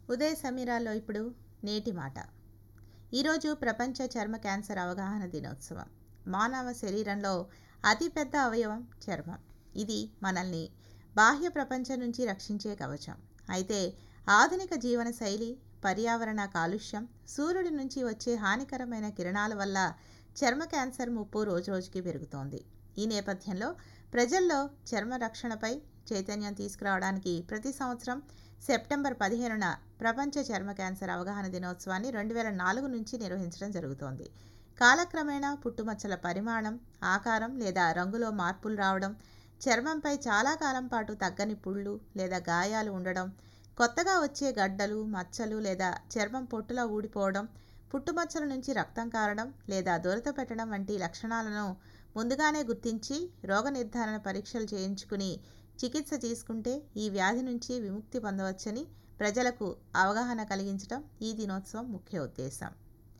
ఉదయ సమీరాల్లో ఇప్పుడు నేటి మాట ఈరోజు ప్రపంచ చర్మ క్యాన్సర్ అవగాహన దినోత్సవం మానవ శరీరంలో అతిపెద్ద అవయవం చర్మం ఇది మనల్ని బాహ్య ప్రపంచం నుంచి రక్షించే కవచం అయితే ఆధునిక జీవన శైలి పర్యావరణ కాలుష్యం సూర్యుడి నుంచి వచ్చే హానికరమైన కిరణాల వల్ల చర్మ క్యాన్సర్ ముప్పు రోజురోజుకి పెరుగుతోంది ఈ నేపథ్యంలో ప్రజల్లో చర్మ రక్షణపై చైతన్యం తీసుకురావడానికి ప్రతి సంవత్సరం సెప్టెంబర్ పదిహేనున ప్రపంచ చర్మ క్యాన్సర్ అవగాహన దినోత్సవాన్ని రెండు వేల నాలుగు నుంచి నిర్వహించడం జరుగుతోంది కాలక్రమేణా పుట్టుమచ్చల పరిమాణం ఆకారం లేదా రంగులో మార్పులు రావడం చర్మంపై చాలా కాలం పాటు తగ్గని పుళ్ళు లేదా గాయాలు ఉండడం కొత్తగా వచ్చే గడ్డలు మచ్చలు లేదా చర్మం పొట్టులా ఊడిపోవడం పుట్టుమచ్చల నుంచి రక్తం కారడం లేదా దొరత పెట్టడం వంటి లక్షణాలను ముందుగానే గుర్తించి రోగ నిర్ధారణ పరీక్షలు చేయించుకుని చికిత్స తీసుకుంటే ఈ వ్యాధి నుంచి విముక్తి పొందవచ్చని ప్రజలకు అవగాహన కలిగించడం ఈ దినోత్సవం ముఖ్య ఉద్దేశం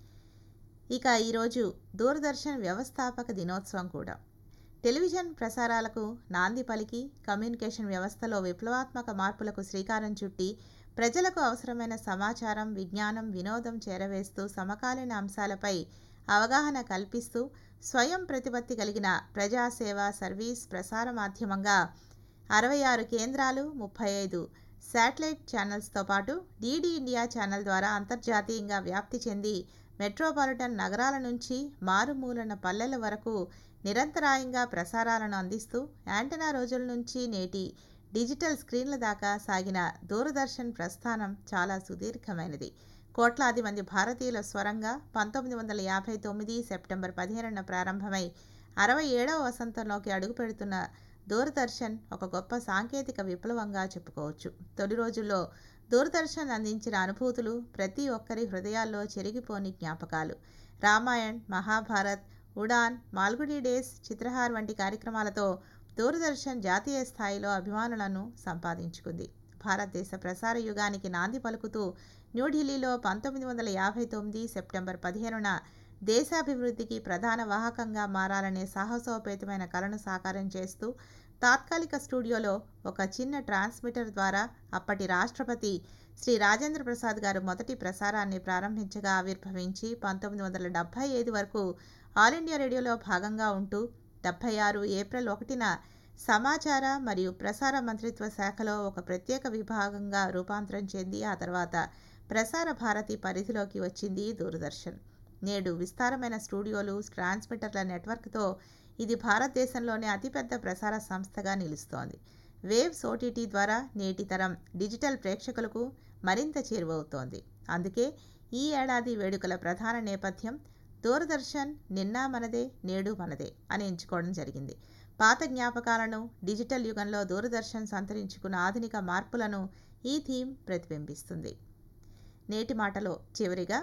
ఇక ఈరోజు దూరదర్శన్ వ్యవస్థాపక దినోత్సవం కూడా టెలివిజన్ ప్రసారాలకు నాంది పలికి కమ్యూనికేషన్ వ్యవస్థలో విప్లవాత్మక మార్పులకు శ్రీకారం చుట్టి ప్రజలకు అవసరమైన సమాచారం విజ్ఞానం వినోదం చేరవేస్తూ సమకాలీన అంశాలపై అవగాహన కల్పిస్తూ స్వయం ప్రతిపత్తి కలిగిన ప్రజాసేవ సర్వీస్ ప్రసార మాధ్యమంగా అరవై ఆరు కేంద్రాలు ముప్పై ఐదు శాటిలైట్ ఛానల్స్తో పాటు డీడీ ఇండియా ఛానల్ ద్వారా అంతర్జాతీయంగా వ్యాప్తి చెంది మెట్రోపాలిటన్ నగరాల నుంచి మారుమూలన పల్లెల వరకు నిరంతరాయంగా ప్రసారాలను అందిస్తూ యాంటనా రోజుల నుంచి నేటి డిజిటల్ స్క్రీన్ల దాకా సాగిన దూరదర్శన్ ప్రస్థానం చాలా సుదీర్ఘమైనది కోట్లాది మంది భారతీయుల స్వరంగా పంతొమ్మిది వందల యాభై తొమ్మిది సెప్టెంబర్ పదిహేనున ప్రారంభమై అరవై ఏడవ వసంతంలోకి అడుగుపెడుతున్న దూరదర్శన్ ఒక గొప్ప సాంకేతిక విప్లవంగా చెప్పుకోవచ్చు తొలి రోజుల్లో దూరదర్శన్ అందించిన అనుభూతులు ప్రతి ఒక్కరి హృదయాల్లో చెరిగిపోని జ్ఞాపకాలు రామాయణ్ మహాభారత్ ఉడాన్ మాల్గుడి డేస్ చిత్రహార్ వంటి కార్యక్రమాలతో దూరదర్శన్ జాతీయ స్థాయిలో అభిమానులను సంపాదించుకుంది భారతదేశ ప్రసార యుగానికి నాంది పలుకుతూ న్యూఢిల్లీలో పంతొమ్మిది వందల యాభై తొమ్మిది సెప్టెంబర్ పదిహేనున దేశాభివృద్ధికి ప్రధాన వాహకంగా మారాలనే సాహసోపేతమైన కలను సాకారం చేస్తూ తాత్కాలిక స్టూడియోలో ఒక చిన్న ట్రాన్స్మిటర్ ద్వారా అప్పటి రాష్ట్రపతి శ్రీ రాజేంద్ర ప్రసాద్ గారు మొదటి ప్రసారాన్ని ప్రారంభించగా ఆవిర్భవించి పంతొమ్మిది వందల డెబ్భై ఐదు వరకు ఆల్ ఇండియా రేడియోలో భాగంగా ఉంటూ డెబ్భై ఆరు ఏప్రిల్ ఒకటిన సమాచార మరియు ప్రసార మంత్రిత్వ శాఖలో ఒక ప్రత్యేక విభాగంగా రూపాంతరం చెంది ఆ తర్వాత ప్రసార భారతి పరిధిలోకి వచ్చింది దూరదర్శన్ నేడు విస్తారమైన స్టూడియోలు ట్రాన్స్మిటర్ల నెట్వర్క్తో ఇది భారతదేశంలోనే అతిపెద్ద ప్రసార సంస్థగా నిలుస్తోంది వేవ్స్ ఓటీటీ ద్వారా నేటి తరం డిజిటల్ ప్రేక్షకులకు మరింత చేరువవుతోంది అందుకే ఈ ఏడాది వేడుకల ప్రధాన నేపథ్యం దూరదర్శన్ నిన్న మనదే నేడు మనదే అని ఎంచుకోవడం జరిగింది పాత జ్ఞాపకాలను డిజిటల్ యుగంలో దూరదర్శన్ సంతరించుకున్న ఆధునిక మార్పులను ఈ థీమ్ ప్రతిబింబిస్తుంది నేటి మాటలో చివరిగా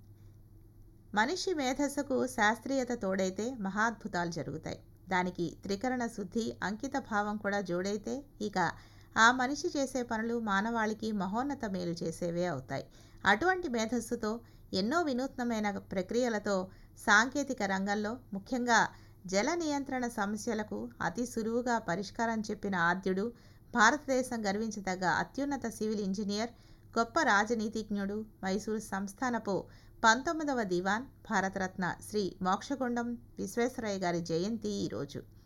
మనిషి మేధస్సుకు శాస్త్రీయత తోడైతే మహాద్భుతాలు జరుగుతాయి దానికి త్రికరణ శుద్ధి అంకిత భావం కూడా జోడైతే ఇక ఆ మనిషి చేసే పనులు మానవాళికి మహోన్నత మేలు చేసేవే అవుతాయి అటువంటి మేధస్సుతో ఎన్నో వినూత్నమైన ప్రక్రియలతో సాంకేతిక రంగంలో ముఖ్యంగా జల నియంత్రణ సమస్యలకు అతి సులువుగా పరిష్కారం చెప్పిన ఆద్యుడు భారతదేశం గర్వించదగ్గ అత్యున్నత సివిల్ ఇంజనీర్ గొప్ప రాజనీతిజ్ఞుడు మైసూరు సంస్థానపు పంతొమ్మిదవ దివాన్ భారతరత్న శ్రీ మోక్షగుండం విశ్వేశ్వరయ్య గారి జయంతి ఈరోజు